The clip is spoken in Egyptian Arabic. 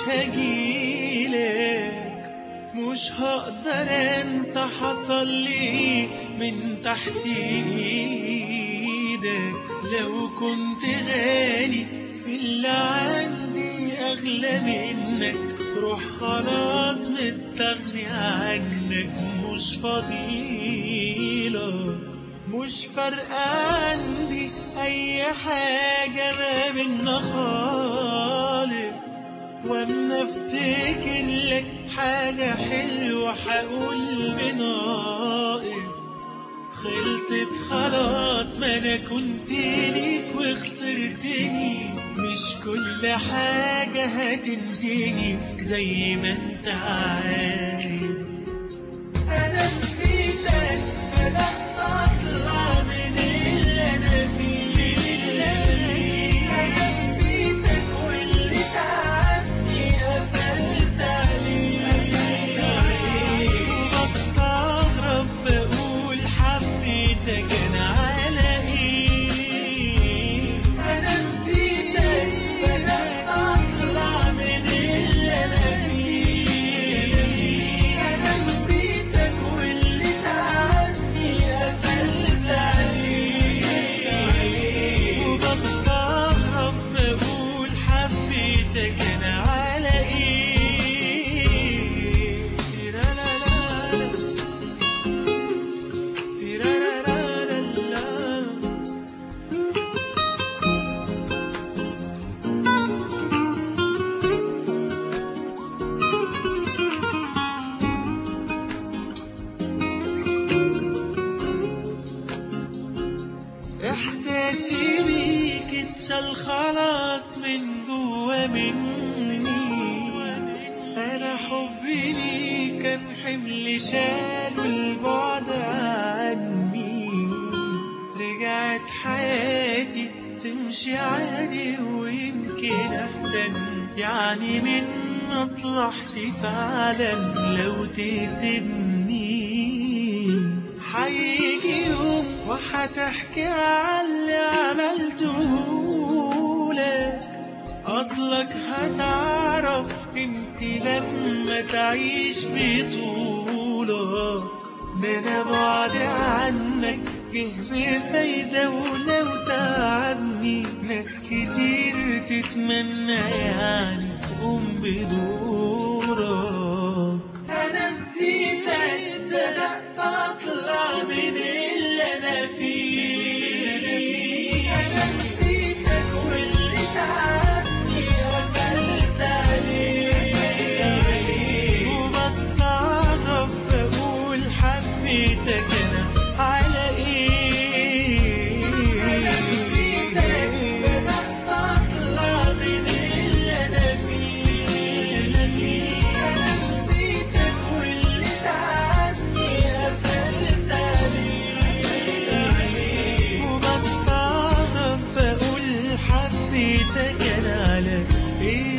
هجيلك مش هقدر انسى حصل لي من تحت ايدك لو كنت غالي في اللي عندي اغلى منك روح خلاص مستغني عنك مش فضيلك مش فارقة عندي أي حاجة ما بينا خالص واما افتكر لك حاجة حلوة حقول بناقص خلصت خلاص ما انا كنت ليك وخسرتني مش كل حاجة هتنتهي زي ما انت عايز انا نسيتك بدأت اطلع من اللي انا فيه انا نسيتك واللي تعبني قفلت عليه بستغرب بقول حبيتك انا على ايه انا نسيتك بدأت اطلع من اللي انا فيه انا نسيتك واللي تعبني قفلت عليه وبستغرب بقول حبيتك انا على ايه تيرالالا تيرالالا احساسي بيك اتشال خلاص من جوا مني انا حبي ليك كان حمل شال البعد عني رجعت حياتي تمشي عادي ويمكن احسن يعني من مصلحتي فعلا لو تسيبني هيجي يوم وهتحكي على اللي عملته لك اصلك هتعرف انت لما تعيش بطولك ده انا بعد عنك جه بفايدة ولو تعبني ناس كتير تتمنى يعني تقوم بدورك انا نسيتك بدأت اطلع من اللي انا فيه انا نسيتك واللي تعبني قفلت عليه وبستغرب بقول حبيتك انا على ايه انا نسيتك بدأت اطلع من اللي انا فيه انا نسيتك واللي تعبني قفلت عليه وبستغرب بقول حبيتك انا على ايه